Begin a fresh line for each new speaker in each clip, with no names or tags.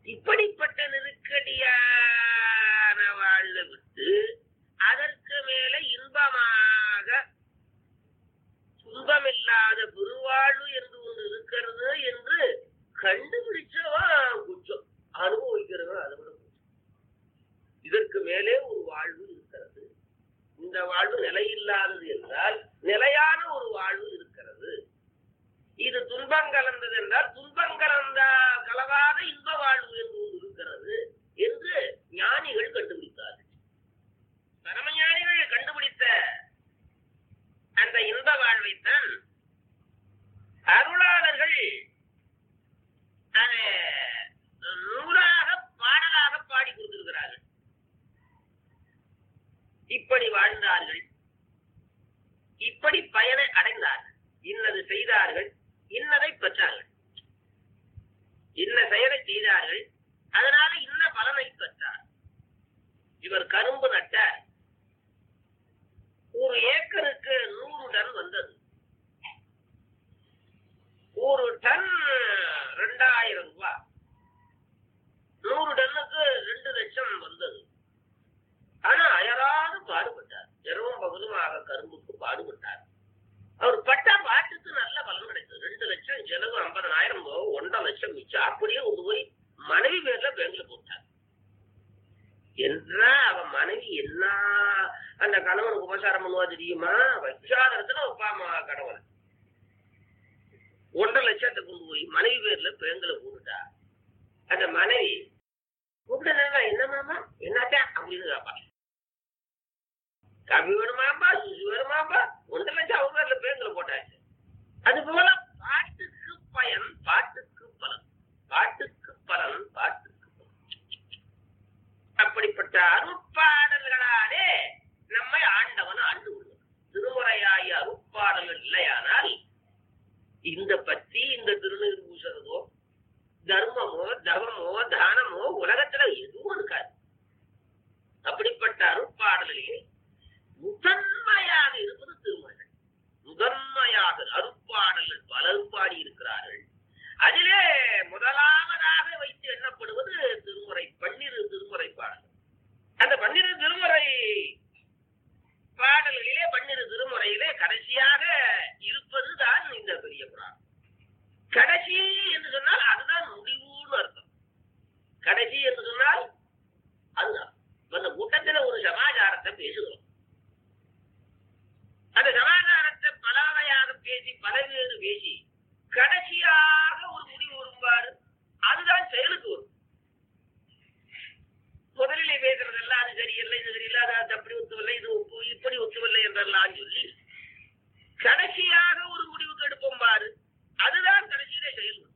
இப்படிப்பட்ட நெருக்கடியான வாழ்ல விட்டு அதற்கு மேல இன்பமாக துன்பமில்லாத பெருவாழ்வு என்று ஒன்று இருக்கிறது என்று கண்டுபிடிச்சவன் கொஞ்சம் அனுபவிக்கிறவன் அதை விட கொஞ்சம் இதற்கு மேலே ஒரு வாழ்வு இருக்கிறது இந்த வாழ்வு நிலையில்லாதது என்றால் நிலையான ஒரு வாழ்வு இருக்கிறது இது துன்பம் கலந்தது என்றால் துன்பம் கலந்த கலவாத இன்ப வாழ்வு என்று ஒன்று இருக்கிறது என்று ஞானிகள் கண்டுபிடித்தார்கள் பரமஞானிகள் கண்டுபிடித்த அந்த இன்ப வாழ்வைத்தான் அருளாளர்கள் அதை நூலாக பாடலாக பாடி கொடுத்திருக்கிறார்கள் இப்படி வாழ்ந்தார்கள் இப்படி பயனை அடைந்தார்கள் இன்னது செய்தார்கள் இன்னதை பெற்றார்கள் இன்ன செயலை செய்தார்கள் அதனால இன்ன பலனை பெற்றார் இவர் கரும்பு நட்டார் ஒரு ஏக்கருக்கு நூறு டன் வந்தது ஒரு டன் ரெண்டாயிரம் ரூபாய் நூறு டன்னுக்கு ரெண்டு லட்சம் வந்தது ஆனா அயராது பாடுபட்டார் இரவும் பகலுமாக கரும்புக்கு பாடுபட்டார் அவர் பட்ட பாட்டுக்கு நல்ல பலன் கிடைத்தது ரெண்டு லட்சம் செலவு ஐம்பதனாயிரம் போக ஒன்றரை லட்சம் மிச்சம் அப்படியே கொண்டு போய் மனைவி பேர்ல பேங்க்ல போட்டார் என்றா அவன் மனைவி என்ன அந்த கணவனுக்கு உபசாரம் பண்ணுவா தெரியுமா வச்சாதரத்துல வைப்பாமா கணவன் ஒன்றரை லட்சத்தை கொண்டு போய் மனைவி பேர்ல பேங்க்ல போட்டுட்டா அந்த மனைவி கூப்பிட்டா என்ன மாமா என்னட்டா அப்படின்னு கேப்பா கவி வேணுமாப்பா சுசு வேணுமாப்பா ஒன்றரை லட்சம் அவங்க பேர்ல பேங்க்ல போட்டாச்சு அது போல பாட்டுக்கு பயன் பாட்டுக்கு பலன் பாட்டுக்கு பலன் பாட்டுக்கு பலன் அப்படிப்பட்ட அருட்பாடல்களாலே நம்மை ஆண்டவன் ஆண்டு கொள்வான் திருமுறையாய அருட்பாடல்கள் இல்லையானால் இந்த பத்தி இந்த திருநீர் பூசுறதோ தர்மமோ தவமோ தானமோ உலகத்துல எதுவும் இருக்காது அப்படிப்பட்ட அருட்பாடலிலே முதன்மையாக இருப்பது திருமகள் முதன்மையாக அருட்பாடல்கள் பலர் பாடி இருக்கிறார்கள் அதிலே முதலாவதாக வைத்து எண்ணப்படுவது திருமுறை பன்னிரு திருமுறை பாடல் அந்த பன்னிரு திருமுறை பாடல்களிலே பன்னிரு திருமுறையிலே கடைசியாக இருப்பதுதான் இந்த பெரிய புராணம் கடைசி என்று சொன்னால் அதுதான் முடிவுன்னு அர்த்தம் கடைசி என்று சொன்னால் அதுதான் இப்ப அந்த கூட்டத்தில் ஒரு சமாச்சாரத்தை பேசுகிறோம் அந்த சமாச்சாரத்தை பலவையாக பேசி பலவேறு பேசி கடைசியாக ஒரு முடிவு வரும்பாரு அதுதான் செயலுக்கு வரும் முதலிலே பேசுறதெல்லாம் அது சரியில்லை இது சரியில்லை அது அது அப்படி ஒத்துவில்லை இது ஒப்பு- இப்படி ஒத்துவில்லை என்றெல்லாம் சொல்லி கடைசியாக ஒரு முடிவுக்கு எடுப்போம் பாரு அதுதான் கடைசியிலே செயல் வரும்.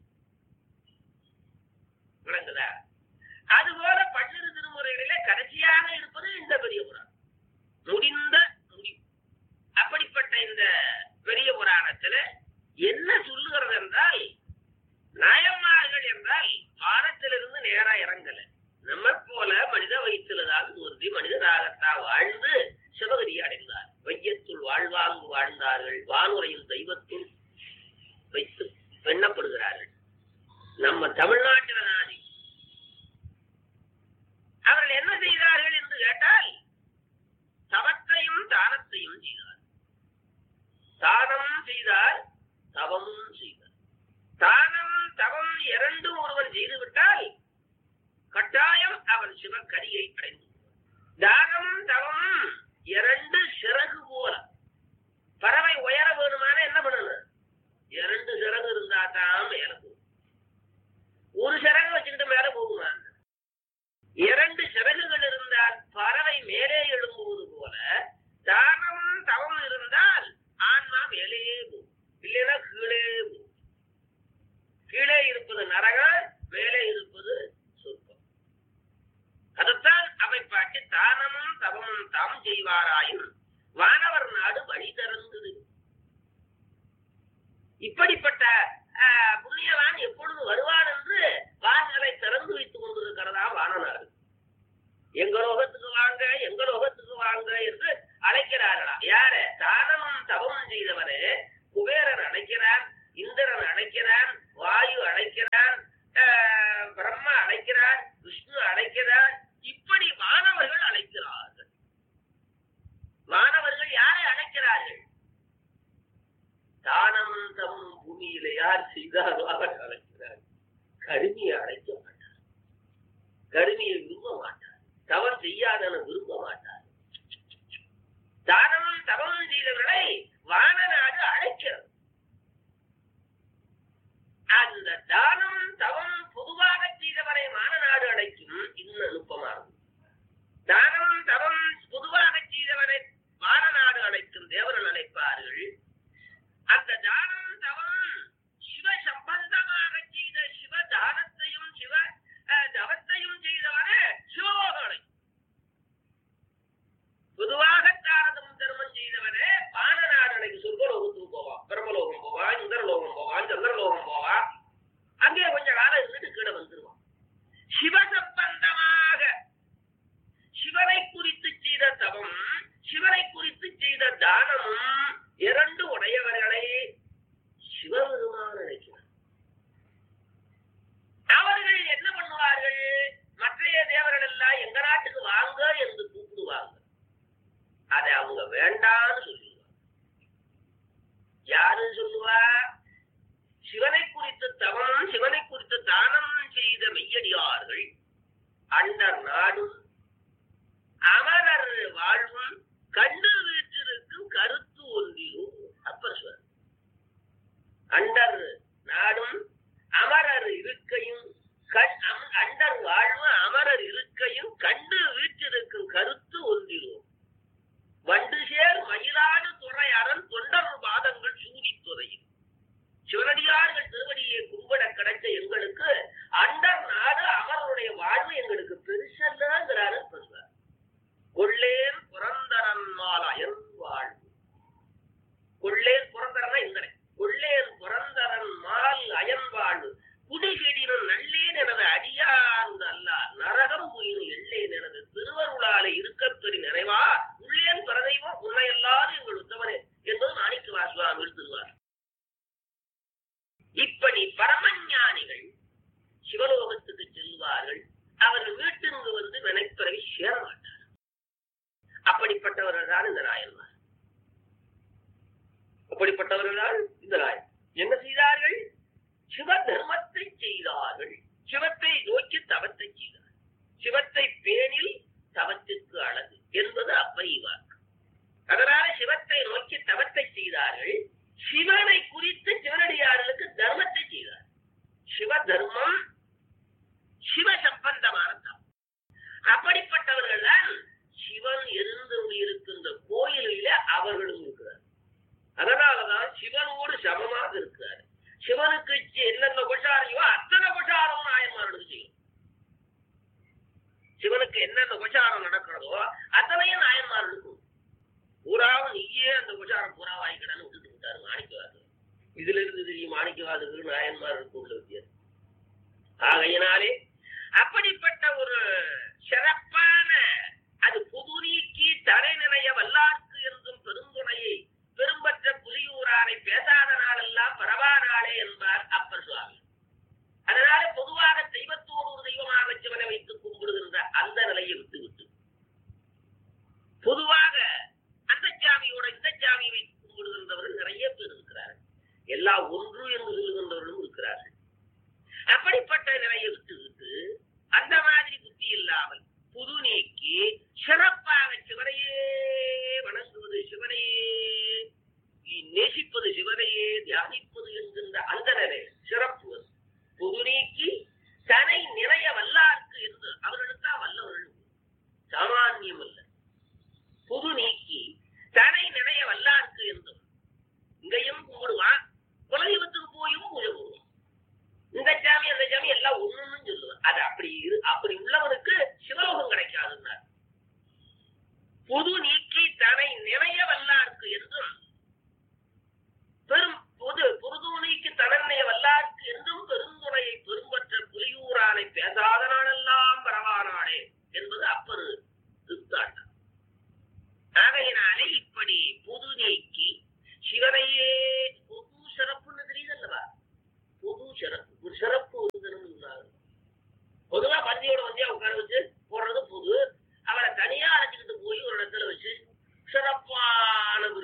விளங்குதா அதுபோல பன்னிரு திருமுறைகளிலே கடைசியாக இருப்பது இந்த பெரிய புராணம் முடிந்த முடிவு அப்படிப்பட்ட இந்த பெரிய புராணத்துல என்ன சொல்லுகிறது என்றால் நாயன்மார்கள் என்றால் வானத்திலிருந்து நேரா இறங்கல நம்ம போல மனித வயிற்றுலதான் தோன்றி மனிதராகத்தான் வாழ்ந்து சிவகதி அடைந்தார் வையத்துள் வாழ்வாங்கு வாழ்ந்தார்கள் வானுரையும் தெய்வத்துள் வைத்து எண்ணப்படுகிறார்கள் நம்ம தமிழ்நாட்டில நாதி அவர்கள் என்ன செய்தார்கள் என்று கேட்டால் தவத்தையும் தானத்தையும் செய்தார் தானம் செய்தார் தவமும் செய்தார் தானம் தவம் இரண்டும் ஒருவன் செய்துவிட்டால் கட்டாயம் அவன் சிவக்கரியை அடைந்து விடுவான். தானம் தவம் இரண்டு சிறகு போல பறவை உயர வேணுமான என்ன பண்ணணும் இரண்டு சிறகு இருந்தா தான் மேல போகும் ஒரு சிறகு வச்சுக்கிட்டு மேல போகுமா இரண்டு சிறகுகள் இருந்தால் பறவை மேலே எழும்புவது போல தானமும் தவம் இருந்தால் ஆன்மா மேலே போகும் இல்லைன்னா கீழே போகும் கீழே இருப்பது நரகம் மேலே இருப்பது சொர்க்கம் அதைத்தான் அவை பாட்டி தானமும் தவமும் தாம் செய்வாராயும் வானவர் நாடு வழி திறந்தது இப்படிப்பட்ட ஆஹ், புண்ணியவான் எப்பொழுது வருவான் என்று வாசலை திறந்து வைத்துக் கொண்டிருக்கிறதா வானநாடு எங்க லோகத்துக்கு வாங்க எங்க லோகத்துக்கு வாங்க என்று அழைக்கிறார்களா யாரு தானமும் தவமும் செய்தவனே குபேரன் அழைக்கிறான் இந்திரன் அழைக்கிறான் வாயு அழைக்கிறான் ஆஹ், பிரம்மா அழைக்கிறான் கருமியை அழைக்க மாட்டார் கருமியை விரும்ப மாட்டார் தவம் செய்யாதன விரும்ப மாட்டார் தானமும் தவமும் செய்தவர்களை வானநாடு அழைக்கிறது அந்த தானமும் தவமும் பொதுவாக செய்தவரை வானநாடு அழைக்கும் இன்னும் நுட்பமாகும் தானமும் தவம் பொதுவாக செய்தவரை வானநாடு அழைக்கும் தேவர்கள் அழைப்பார்கள் அந்த தானம் தவம் சிவ சம்பந்தமாக செய்த சிவ தானத்தையும் சிவ அஹ், தவத்தையும் செய்தவனே சிவலோகனை பொதுவாக தானதம் தர்மம் செய்தவனே பானநாடனைக்கு சொர்க்கலோகத்துக்கு போவான் பிரம்மலோகம் போவான் இந்திரலோகம் போவான் சந்திரலோகம் போவான் அங்கே கொஞ்ச காலம் இருந்துட்டு கீழே வந்துருவான் சிவ சம்பந்தமாக சிவனை குறித்து செய்த தவம் சிவனை குறித்து செய்த தானமும் இரண்டு உடையவர்களை சிவபெருமான் நினைக்கிறார் அவர்கள் என்ன பண்ணுவார்கள் மற்றைய தேவர்கள் எல்லாம் எங்க நாட்டுக்கு வாங்க என்று கூப்பிடுவாங்க அதை அவங்க வேண்டான்னு சொல்லுவாங்க யாரு சொல்லுவா சிவனை குறித்து தவம் சிவனை குறித்து தானம் செய்த மெய்யடியார்கள் அண்டர் நாடும் அமரர் வாழ்வும் கண்டு வீற்றிருக்கும் கருத்து ஒன்றிலும் அப்பர் சொல்ற அண்டர் நாடும் அமரர் இருக்கையும் கண் அம்- அண்டர் வாழ்வும் அமரர் இருக்கையும் கண்டு வீற்றிருக்கும் கருத்து ஒன்றிலும் வண்டு சேர் மயிலாடு துறை அரண் தொண்டர் பாதங்கள் சூடி துறையும் சிவனடியார்கள் திருவடியை கும்பிட கிடைச்ச எங்களுக்கு அண்டர் நாடு அவருடைய வாழ்வு எங்களுக்கு பெருசல்லங்கிறாரு பெறுவார் கொள்ளேன் புரந்தரன் மாலயன் வாழ்வு கொள்ளேன் புரந்தரனா இங்கனே கொள்ளேன் புரந்தரன் மால் அயன் வாழ்வு குடிகெடினும் நல்லேன் எனது அடியார்ந்த அல்ல நரகம் புயினும் எல்லேன் எனது திருவருளாலே இருக்கப் பெறி நிறைவா உள்ளேன் பிரதெய்வம் உன்னை எல்லாரும் எங்கள் உத்தவனே என்பது மாணிக்க வாசுவாமி திருவார் இப்படி பரமஞானிகள் சிவலோகத்துக்கு செல்வார்கள் அவர்கள் வீட்டிற்கு வந்து வினைப்பிறவி சேர மாட்டார் அப்படிப்பட்டவர்கள் தான் இந்த நாயன்மார் அப்படிப்பட்டவர்கள் தான் இந்த நாயன் என்ன செய்தார்கள் சிவ தர்மத்தை செய்தார்கள் சிவத்தை நோக்கி தவத்தை செய்தார் சிவத்தை பேணில் தவத்திற்கு அழகு என்பது அப்பை வாக்கு அதனால சிவத்தை நோக்கி தவத்தை செய்தார்கள் சிவனை குறித்து சிவனடியார்களுக்கு தர்மத்தை செய்தார் சிவ தர்மம் சிவ சம்பந்தமான தவம் அப்படிப்பட்டவர்கள் தான் சிவன் இருந்து இருக்கின்ற கோயிலிலே அவர்களும் இருக்கிறார் அதனாலதான் சிவனோடு சமமாக இருக்கிறார் சிவனுக்கு சி- என்னென்ன உபசாரியோ அத்தனை உபசாரம் நாயன்மார்களுக்கு செய்யும் சிவனுக்கு என்னென்ன உபசாரம் நடக்கிறதோ அத்தனையும் நாயன்மார்களுக்கு உண்டு. பூராவும் நீயே அந்த உபசாரம் பூரா வாங்கிக்கடான்னு விட்டுட்டு விட்டாரு மாணிக்கவாசகர் இதுல இருந்து தெரியும் மாணிக்கவாசகர் நாயன்மார்களுக்கு உள்ள வித்தியாசம் ஆகையினாலே அப்படிப்பட்ட ஒரு சிறப்பான அது புது நீக்கி தடை நிலைய வல்லார்க்கு என்றும் பெருந்துணையை பெரும்பற்ற புலியூராரை பேசாத நாளெல்லாம் பரவா நாளே என்பார் அப்பர் சுவாமி அதனால பொதுவாக தெய்வத்தோடு ஒரு தெய்வமாக சிவனை வைத்து கும்பிடுகின்ற அந்த நிலையை விட்டு விட்டு பொதுவாக அந்த சாமியோட இந்த சாமியை வைத்து கும்பிடுகின்றவர்கள் நிறைய பேர் இருக்கிறார்கள் எல்லாம் ஒன்று என்று சொல்லுகின்றவர்களும் இருக்கிறார்கள் அப்படிப்பட்ட நிலையை விட்டுவிட்டு அந்த மாதிரி புத்தி இல்லாமல் புது நீக்கி சிறப்பாக சிவனையே வணங்குவது சிவனையே நேசிப்பது சிவனையே தியானிப்பது என்கின்ற அந்த நிலை சிறப்பு அது. புது நீக்கி தனை நிறைய வல்லார்க்கு என்று அவர்களுக்கா வல்லவர்கள் சாமானியம் அல்ல புது நீக்கி தனை நிறைய வல்லார்க்கு என்றும் இங்கேயும் கும்பிடுவான் குலதெய்வத்துக்கு போயும் பூஜை போடுவான் இந்த சாமி அந்த சாமி எல்லாம் ஒண்ணுன்னு சொல்லுவார் அது அப்படி இரு அப்படி உள்ளவனுக்கு சிவலோகம் கிடைக்காதுன்னார் புது நீக்கி தனை நிறைய வல்லார்க்கு என்றும் பெரும் பொது பொருதுணைக்கு தனன்னைய வல்லார்க்கு என்றும் பெருந்துணையை பெரும்பற்ற புலியூரானை பேசாத நாளெல்லாம் பரவானாளே என்பது அப்பரு திருத்தாட்டம் ஆகையினாலே இப்படி புது நீக்கி சிவனையே பொது சிறப்புன்னு தெரியுதல்லவா பொது சிறப்பு ஒரு சிறப்பு இருந்ததுன்னு சொன்னாங்க பொதுவா பந்தியோட வந்தியா உட்கார வச்சு போடுறது பொது அவரை தனியா அழைச்சிக்கிட்டு போய் ஒரு இடத்துல வச்சு சிறப்பான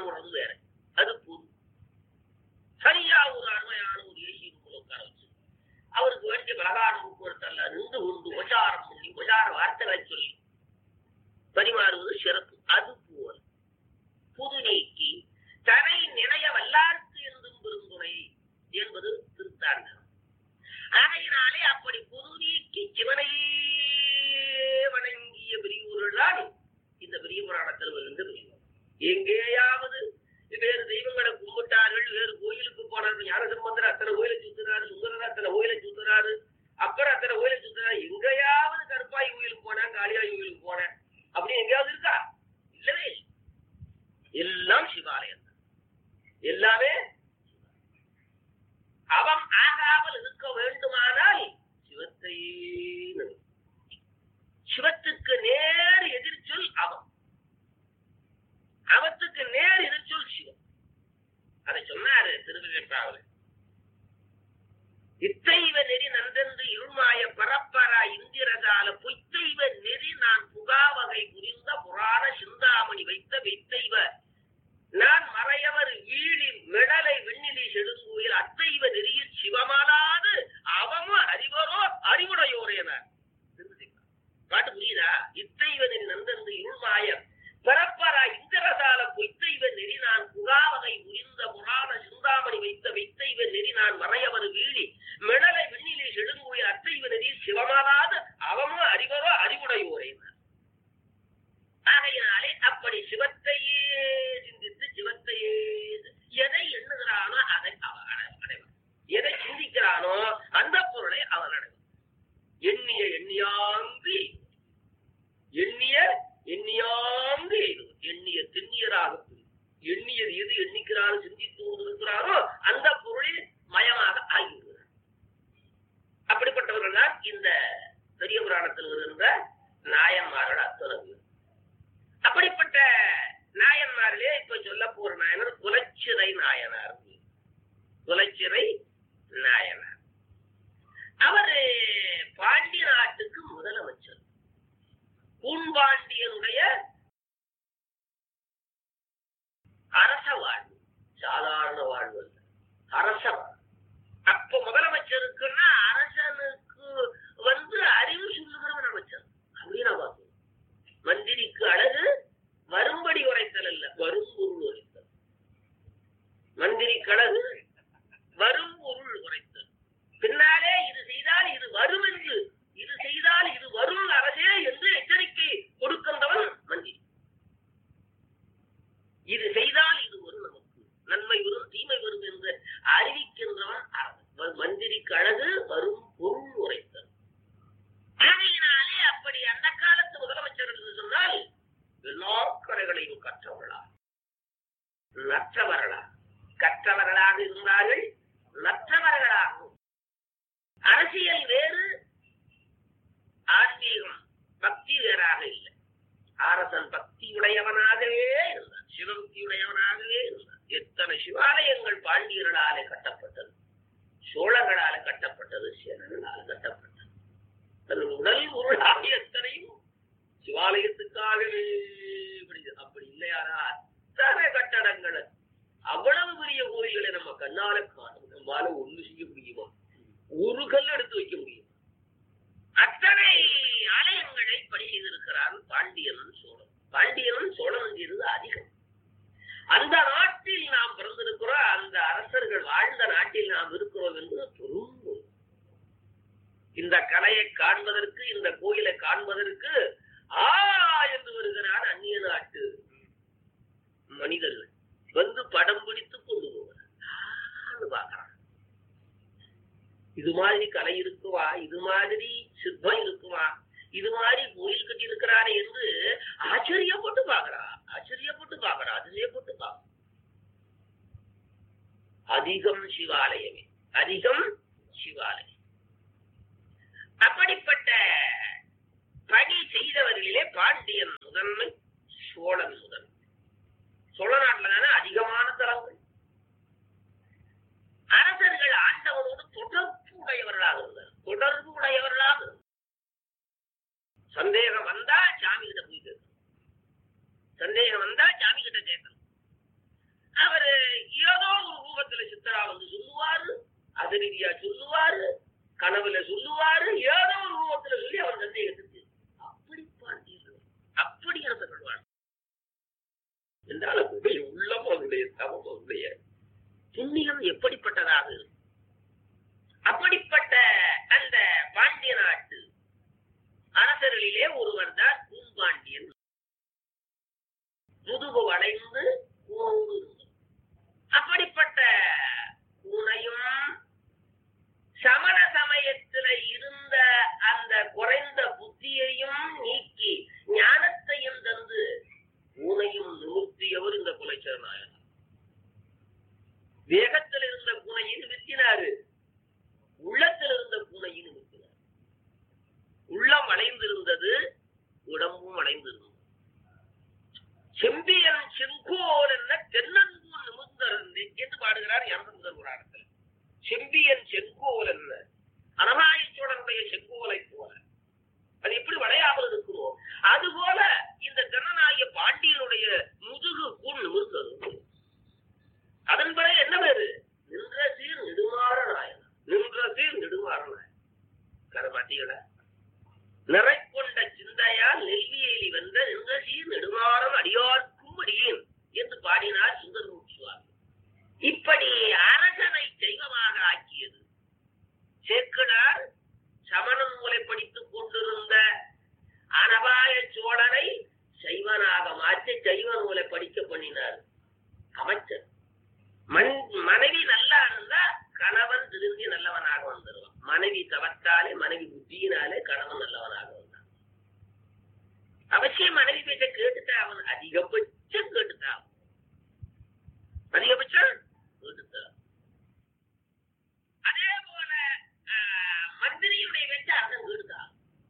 போறது வேற அது பொது சரியா ஒரு அருமையான ஒரு ஏசி ரூம்ல உட்கார வச்சு அவருக்கு வேண்டிய பலகாரம் போக்குவரத்து நின்று கொண்டு உபச்சாரம் பண்ணி உபச்சார வார்த்தைகளை சொல்லி பரிமாறுவது சிறப்பு அது போல் புது நீக்கி தனை நினைய வல்லார்க்கு என்றும் பெருந்துணை என்பது திருத்தாண்டகம் ஆகையினாலே அப்படி புது நீக்கி சிவனையே வணங்கிய பிரிவுகள் தான் இந்த பெரிய புராணத்தில் வருகின்ற பிரிவு எங்கேயாவது வேறு தெய்வங்களை கும்பிட்டார்கள் வேறு கோயிலுக்கு போனார்கள் ஞான சம்பந்தர் அத்தனை கோயிலை சுத்தினாரு சுந்தரர் அத்தனை கோயிலை சுத்தினாரு அப்புறம் அத்தனை கோயிலை சுத்தினாரு எங்கேயாவது கருப்பாய் கோயிலுக்கு போனேன் காளியாய் கோயிலுக்கு போனேன் அப்படி எங்கேயாவது இருக்கா இல்லவே இல்லை. எல்லாம் சிவாலயம் தான். எல்லாமே அவன் ஆகாமல் இருக்க வேண்டுமானால் சிவத்தையே நம்பு. சிவத்துக்கு நேர் எதிர்ச்சொல் அவன் அவத்துக்கு நேர் எதிர்ச்சொல் சிவம் அதை சொன்னாரு திருவிழாவில் இத்தைவ நெறி நன்றென்று இருமாய பரப்பரா இந்திரஜால பொய்த்தைவ நெறி நான் புகாவகை புரிந்த புராண சிந்தாமணி வைத்த வைத்தைவ நான் மறையவர் வீழி மிடலை விண்ணிலி செடுங்கோயில் அத்தைவ நெறியில் சிவமானாது அவமும் அறிவரோ அறிவுடையோரேனார் பாட்டு புரியுதா இத்தைவ நெறி நந்தந்து இருள்மாய பிறப்பரா இந்திரசால பொய்த்தைவ நெறி நான் புகாவகை புரிந்த புராண சிந்தாமணி வைத்த வைத்தைவ நெறி நான் மறையவர் வீழி மிடலை விண்ணிலே செடுங்கோயில் அத்தைவ நெறி சிவமானாது அவமும் அறிவரோ அறிவுடையோரேனார் ஆகையினாலே அப்படி சிவத்தையே சிந்தித்து சிவத்தையே எதை எண்ணுகிறானோ அதை அவன் அடை- அடைவான் எதை சிந்திக்கிறானோ அந்த பொருளை அவன் அடைவான் எண்ணிய எண்ணியாங்கு எய்துவான். எண்ணிய எண்ணியாங்கு எய்துவான். எண்ணிய திண்ணியராக பிரியும். எண்ணியது எது எண்ணிக்கிறானோ சிந்தித்து கொண்டிருக்கிறானோ அந்த பொருளில் மயமாக ஆகிவிடுகிறான் அப்படிப்பட்டவர்கள் தான் இந்த பெரிய புராணத்தில் வருகின்ற நாயன்மாரோட அத்தனை பேர். அப்படிப்பட்ட நாயன்மாரிலே இப்ப சொல்ல போற நாயனர் குலச்சிறை நாயனார் குலச்சிறை நாயனார் அவரு பாண்டிய நாட்டுக்கு முதலமைச்சர் பூன்பாண்டியனுடைய அரச வாழ்வு சாதாரண வாழ்வு அல்ல அரச வாழ்வு அப்ப முதலமைச்சருக்குன்னா அரசனுக்கு வந்து அறிவு சொல்லுகிறவன் அமைச்சர் அப்படின்னு பார்த்தோம் மந்திரிக்கு அழகு வரும்படி உரைத்தல் அல்ல வரும் பொருள் உரைத்தல் மந்திரி கழகு வரும் பொருள் உரைத்தல் பின்னாலே இது செய்தால் இது வரும் என்று இது செய்தால் இது வரும் அரசே என்று எச்சரிக்கை கொடுக்கின்றவன் மந்திரி இது செய்தால் இது வரும் நமக்கு நன்மை வரும் தீமை வரும் என்று அறிவிக்கின்றவன் அரசன் மந்திரி கழகு வரும் பொருள் உரைத்தல் ஆகையினாலே அப்படி அந்த காலத்து முதலமைச்சர் என்று சொன்னால் எல்லா கலைகளையும் கற்றவர்களா நற்றவர்களா கற்றவர்களாக இருந்தார்கள் நற்றவர்களாகவும் அரசியல் வேறு ஆன்மீகம் பக்தி வேறாக இல்லை அரசன் பக்தி உடையவனாகவே இருந்தான் சிவபக்தி உடையவனாகவே இருந்தான் எத்தனை சிவாலயங்கள் பாண்டியர்களாலே கட்டப்பட்டது சோழர்களால கட்டப்பட்டது சேரர்களால் கட்டப்பட்டது தன் உடல் உருளாக எத்தனையும் சிவாலயத்துக்காகவே இப்படி அப்படி இல்லையாரா அத்தனை கட்டடங்கள் அவ்வளவு பெரிய கோயில்களை நம்ம கண்ணால காணும் நம்மால ஒண்ணு செய்ய முடியுமா ஒரு கல் எடுத்து வைக்க முடியுமா அத்தனை ஆலயங்களை பணி செய்திருக்கிறான் பாண்டியன் சோழன் பாண்டியன் சோழன் செய்தது அதிகம் அந்த நாட்டில் நாம் பிறந்திருக்கிறோம் அந்த அரசர்கள் வாழ்ந்த நாட்டில் நாம் இருக்கிறோம் என்று பெரும் இந்த கலையை காண்பதற்கு இந்த கோயிலை காண்பதற்கு ஆ என்று வருகிறான் அந்நிய நாட்டு மனிதர்கள் வந்து படம் பிடித்து கொண்டு போகிறார் பார்க்கிறான் இது மாதிரி கலை இருக்குமா இது மாதிரி சிற்பம் இருக்குமா இது மாதிரி கோயில் கட்டி இருக்கிறாரே என்று ஆச்சரியப்பட்டு பார்க்கிறா ஆச்சரியப்பட்டு பார்க்கிறா அதிசயப்பட்டு பார்க்கிறா அதிகம் சிவாலயமே அதிகம் சிவாலயம் அப்படிப்பட்ட பணி செய்தவர்களிலே பாண்டியன் முதன்மை சோழன் முதன்மை சோழ நாட்டுல தானே அதிகமான தலங்கள் அரசர்கள் ஆண்டவனோடு தொடர்பு உடையவர்களாக இருந்தார் தொடர்பு உடையவர்களாக இருந்தார். சந்தேகம் வந்தா சாமி கிட்ட போய் கேட்கணும் சந்தேகம் வந்தா சாமி கிட்ட கேட்கணும் அசரீதியா சொல்லுவாரு கனவுல சொல்லுவாரு ஏதோ ஒரு ரூபத்துல சொல்லி அவன் சந்தேகத்துக்கு அப்படி பாண்டியர்கள் அப்படி எனக்கு சொல்வான் என்றால் அவருடைய உள்ளம் அவருடைய தவம் அவருடைய புண்ணியம் எப்படிப்பட்டதாக இருக்கும் அப்படிப்பட்ட அந்த பாண்டிய நாட்டு அரசர்களிலே ஒருவர் தான் பூம்பாண்டியன் முதுகு வளைந்து கூர்ந்து இருந்தது. அப்படிப்பட்ட கூனையும் சமண சமயத்துல இருந்த அந்த குறைந்த புத்தியையும் நீக்கி ஞானத்தையும் தந்து பூனையும் நிமிர்த்தியவர் இந்த குலைச்சர் நாயகர் வேகத்தில் இருந்த பூனையை நிறுத்தினாரு உள்ளத்தில் இருந்த பூனையை நிறுத்தினார் உள்ளம் அடைந்திருந்தது உடம்பும் அடைந்திருந்தது செம்பியன் செங்கோல் என்ன தென்னன்பூர் நிமிர்ந்தருந்து என்று பாடுகிறார் இறந்த முதல் புராணத்தில் செம்பியன் செங்கோல் என்ன அனமாயச்சோழனுடைய செங்கோலை போல அது எப்படி வளையாமல் இருக்குமோ அதுபோல இந்த தென்னநாய பாண்டியனுடைய முதுகு கூண் நிமிர்ந்தது அதன் பிறகு என்ன பேரு நின்ற சீர் நெடுமாற நாயன் நின்ற சீர் நெடுமாற நாயன் கதை பாத்தீங்களா நிறை கொண்ட சிந்தையால் நெல்வியேலி வந்த நின்ற சீர் நெடுமாறம் அடியார்க்கும் அடியேன் என்று பாடினார் சுந்தரமூர்த்தி சுவாமி இப்படி அரசனை தெய்வமாக ஆக்கியது சேக்கடார் சமணம் மூலை படித்துக் கொண்டிருந்த அனபாய சோழனை சைவனாக மாற்றி சைவ நூலை படிக்க பண்ணினார் அமைச்சர் மன் மனைவி நல்லா இருந்தா கணவன் திருந்தி நல்லவனாக வந்துடுவான் மனைவி தவத்தாலே மனைவி புத்தியினாலே கணவன் நல்லவனாக வந்தான் அவசியம் மனைவி பேச்ச கேட்டுட்டா அவன் அதிகபட்சம் கேட்டுட்டான் அதிகபட்சம் கேட்டுட்டான் அதே போல ஆஹ், மந்திரியுடைய பேச்ச அரசன் கேட்டுட்டான்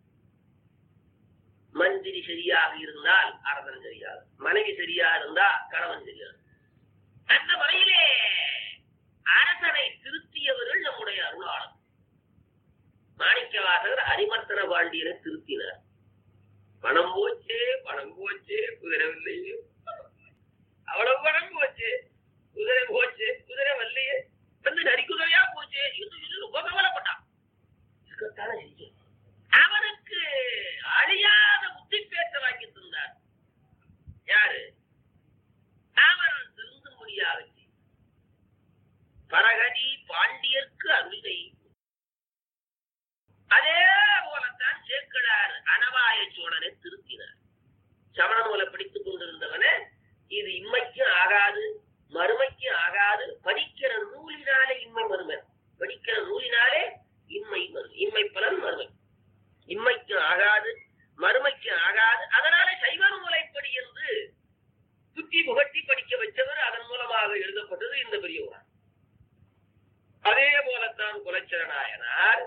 மந்திரி சரியாக இருந்தால் அரசன் சரியாக மனைவி சரியா இருந்தா கணவன் சரியாக அந்த வகையிலே அரசனை திருத்தியவர்கள் நம்முடைய அருளாளர் மாணிக்கவாசகர் அரிமர்த்தன பாண்டியனை திருத்தினார் பணம் போச்சே பணம் போச்சே குதிரை வரலையே அவ்வளவு பணம் போச்சு குதிரை போச்சு குதிரை வரலையே வந்து நரிக்குதிரையா போச்சு இது இது ரொம்ப கவலைப்பட்டான் இதுக்குத்தானே செஞ்சேன். அவனுக்கு அழியாத புத்தி பேச்ச வாங்கி தந்தார் யாரு அவன் திருந்தும்படியாக செய்தான். பரகதி பாண்டியர்க்கு அருள் செய் அதே போலத்தான் சேக்கடார் அனவாய சோழனை திருத்தினார் சமண நூலை படித்துக் கொண்டிருந்தவனே இது இம்மைக்கும் ஆகாது மறுமைக்கும் ஆகாது படிக்கிற நூலினாலே இம்மை மறுமை படிக்கிற நூலினாலே இம்மை மறுமை இம்மை பலன் மறுமை இம்மைக்கும் ஆகாது மறுமைக்கும் ஆகாது அதனால சைவ நூலைப்படி என்று புத்தி புகட்டி படிக்க வச்சவர் அதன் மூலமாக எழுதப்பட்டது இந்த பெரிய உரை அதே போலத்தான் குலச்சர நாயனார்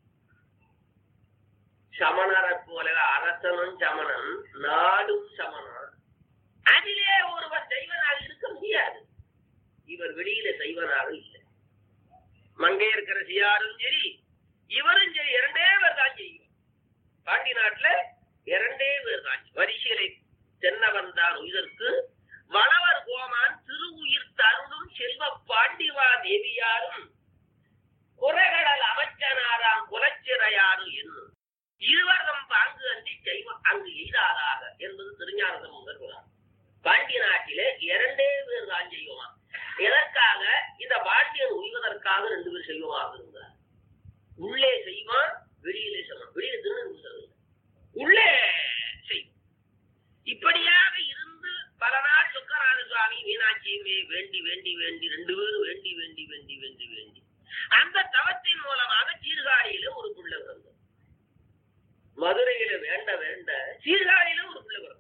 சமணரை போல அரசனும் சமணன் நாடும் சமணன் அதிலே ஒருவர் சைவனாக இருக்க முடியாது இவர் வெளியில சைவனாக இல்லை மங்கையர்கரசியாரும் சரி இவரும் சரி இரண்டே பேர் தான் செய்யும் பாண்டி நாட்டுல இரண்டே பேர் தான் வரிசையிலை தென்னவன் தான் உயிர்க்கு வளவர் கோமான் திரு உயிர் தருணும் செல்வ பாண்டிவா தேவியாரும் குறைகடல் அமைச்சனாராம் குலச்சிறையாரும் என்னும் இருவரும் பாங்கு அன்றி செய்வம் அங்கு எய்தாதாக என்பது திருஞானதம் முதல்வரார் பாண்டிய நாட்டிலே இரண்டே பேர் தான் செய்வோமா எதற்காக இந்த பாண்டியன் உய்வதற்காக ரெண்டு பேர் செய்வமாக இருந்தார் உள்ளே செய்வான் வெளியிலே செய்வான் வெளியில திருநெல்வேலி உள்ளே செய்வான் இப்படியாக இருந்து பல நாள் சுக்கராஜ சுவாமி மீனாட்சியுமே வேண்டி வேண்டி வேண்டி ரெண்டு பேரும் வேண்டி வேண்டி வேண்டி வேண்டி வேண்டி அந்த தவத்தின் மூலமாக சீர்காழியில ஒரு பிள்ளை பிறந்தது மதுரையில வேண்ட வேண்ட சீர்காழியில ஒரு பிள்ளை பிறந்தது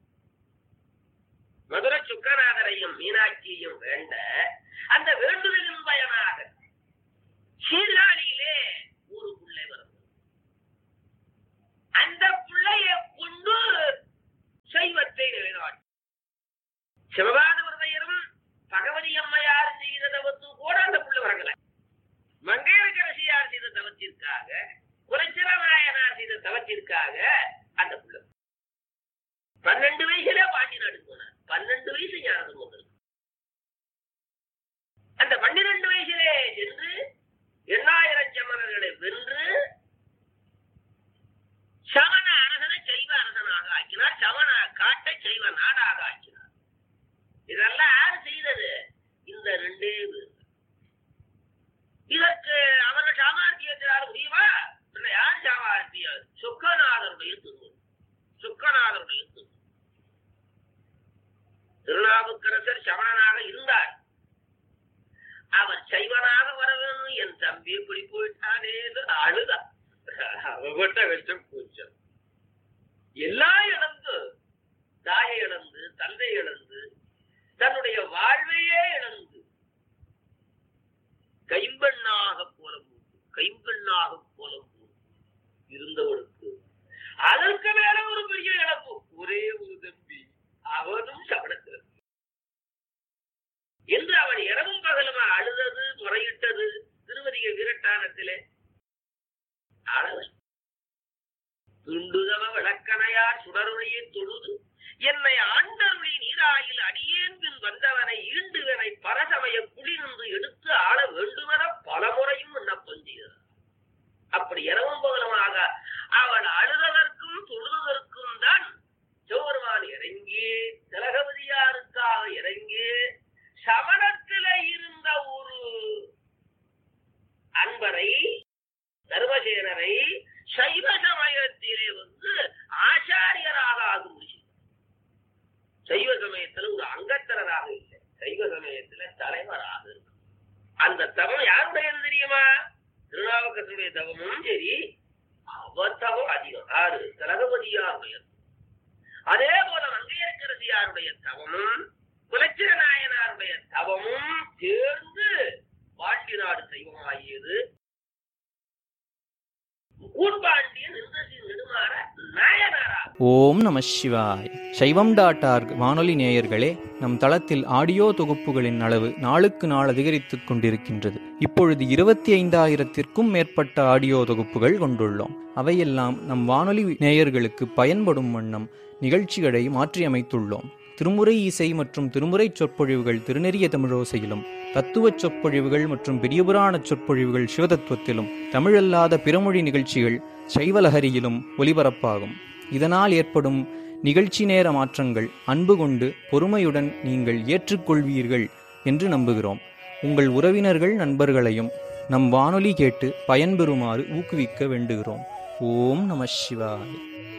மதுரை சுக்கநாதரையும் மீனாட்சியையும் வேண்ட அந்த வேண்டுதலின் பயனாக சீர்காழியிலே ஒரு பிள்ளை பிறந்தது அந்த பிள்ளையை கொண்டு சைவத்தை நிலைநாட்டு சிவபாத விரதையரும் பகவதி அம்மையார் செய்த தவத்து கூட அந்த புள்ள வரங்கல மங்கையரசியார் செய்த தவத்திற்காக குலச்சிரநாயனார் செய்த தவத்திற்காக அந்த புள்ள பன்னெண்டு வயசுல பாண்டி நாடு போனார் பன்னெண்டு வயசு ஞானது முதல் அந்த பன்னிரண்டு வயசுலே சென்று எண்ணாயிரம் சமணர்களை வென்று சமண அரசனை செய்வ அரசனாக ஆக்கினார் சமண காட்டை செய்வ நாடாக ஆக்கினார் இதெல்லாம் யார் செய்தது இந்த ரெண்டே பேர் இதற்கு அவர்கள் சாமர்த்தியத்தினால் முடியுமா இதுல யார் சாமர்த்தியம் சுக்கநாதருடைய திருவுள் சுக்கநாதருடைய திருவுள் திருநாவுக்கரசர் சமணனாக இருந்தார் அவர் சைவனாக வர வேணும் என் தம்பி இப்படி போயிட்டானே அழுதா அவகிட்ட வச்ச கூச்சம் எல்லாம் இழந்து தாயை இழந்து தந்தை இழந்து தன்னுடைய வாழ்வையே இழந்து கைம்பெண்ணாக போலம் கைம்பெண்ணாக போலம் இருந்தவனுக்கு அதற்கு மேல ஒரு பெரிய இழப்பு ஒரே ஒரு தம்பி அவனும் சபடத்தில் என்று அவன் இரவும் பகலுமா அழுதது முறையிட்டது திருவதிக வீரட்டானத்திலே அழகு துண்டுதவ விளக்கணையார் சுடருளையை தொழுது என்னை ஆண்டருளி நீராயில் அடியேன் பின் வந்தவனை ஈண்டுவனை பரசமய குழி நின்று எடுத்து ஆள வேண்டுமென பலமுறையும் விண்ணப்பம் செய்தார் அப்படி இரவும் பகலுமாக அவன் அழுததற்கும் தொழுததற்கும் தான் சிவபெருமான் இறங்கி திலகவதியாருக்காக இறங்கி சமணத்தில இருந்த ஒரு அன்பரை தர்மசேனரை சைவ சமயத்திலே வந்து ஆச்சாரியராக ஆகும் முடிச்சு சைவ சமயத்துல ஒரு அங்கத்தரராக இல்லை சைவ சமயத்துல தலைவராக இருக்கு அந்த தவம் யாருடையது தெரியுமா திருநாவுக்கரசுடைய தவமும் சரி அவர் தவம் அதிகம் ஆறு தலகபதியாருடைய அதே போல மங்கையரசரசியாருடைய தவமும் குலச்சிர நாயனாருடைய தவமும் சேர்ந்து வாழ்க்கை நாடு சைவமாகியது ஊர்பாண்டியன் நின்றசி நெடுமாற நாயனாரா
ஓம் நம சிவாய் சைவம் டாட் ஆர்க் வானொலி நேயர்களே நம் தளத்தில் ஆடியோ தொகுப்புகளின் அளவு நாளுக்கு நாள் அதிகரித்துக் கொண்டிருக்கின்றது இப்பொழுது இருபத்தி ஐந்தாயிரத்திற்கும் மேற்பட்ட ஆடியோ தொகுப்புகள் கொண்டுள்ளோம் அவையெல்லாம் நம் வானொலி நேயர்களுக்கு பயன்படும் வண்ணம் நிகழ்ச்சிகளை மாற்றியமைத்துள்ளோம் திருமுறை இசை மற்றும் திருமுறை சொற்பொழிவுகள் திருநெறிய தமிழோசையிலும் தத்துவச் சொற்பொழிவுகள் மற்றும் பெரியபுராண சொற்பொழிவுகள் சிவதத்துவத்திலும் தமிழல்லாத பிறமொழி நிகழ்ச்சிகள் சைவலஹரியிலும் ஒலிபரப்பாகும் இதனால் ஏற்படும் நிகழ்ச்சி நேர மாற்றங்கள் அன்பு கொண்டு பொறுமையுடன் நீங்கள் ஏற்றுக்கொள்வீர்கள் என்று நம்புகிறோம் உங்கள் உறவினர்கள் நண்பர்களையும் நம் வானொலி கேட்டு பயன்பெறுமாறு ஊக்குவிக்க வேண்டுகிறோம் ஓம் நம சிவாய்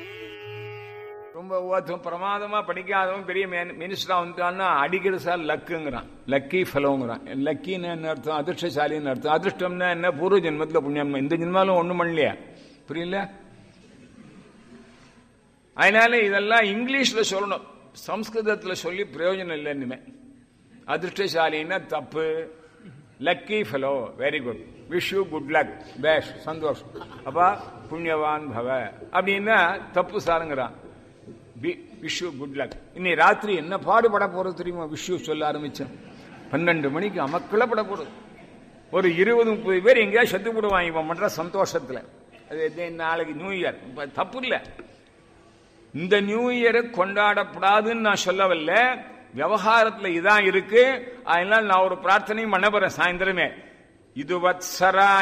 ரொம்ப ஒருத்தன் பிரமாதமா படிக்காதவன் பெரிய மினிஸ்டரா வந்துட்டான்னா அடிக்கிற சார் லக்குங்கிறான் லக்கி ஃபெலோங்கிறான் லக்கின்னு என்ன அர்த்தம் அதிர்ஷ்டசாலின்னு அர்த்தம் அதிர்ஷ்டம்னா என்ன பூர்வ ஜென்மத்தில் புண்ணியம் இந்த ஜென்மாலும் ஒண்ணும் பண்ணலையா புரியல அதனால இதெல்லாம் இங்கிலீஷ்ல சொல்லணும் சம்ஸ்கிருதத்துல சொல்லி பிரயோஜனம் இல்லை இனிமே அதிர்ஷ்டசாலின்னா தப்பு lucky fellow very good wish you good luck பேஷ் சந்தோஷம் அப்பா புண்ணியவான் பவ அப்படின்னா தப்பு சாருங்கிறான் விஷு குட் லக் இன்னி ராத்திரி என்ன பாடுபட போறது தெரியுமா விஷு சொல்ல ஆரம்பிச்சேன் பன்னெண்டு மணிக்கு அமக்கள பட போறது ஒரு இருபது முப்பது பேர் எங்கேயாவது செத்து போடுவான் இவன் பண்ற சந்தோஷத்துல அது நாளைக்கு நியூ இயர் தப்பு இல்லை இந்த நியூ இயரை கொண்டாடப்படாதுன்னு நான் சொல்லவில்ல விவகாரத்துல இதான் இருக்கு அதனால நான் ஒரு பிரார்த்தனையும் பண்ண போறேன் சாயந்தரமே இது வத்சரா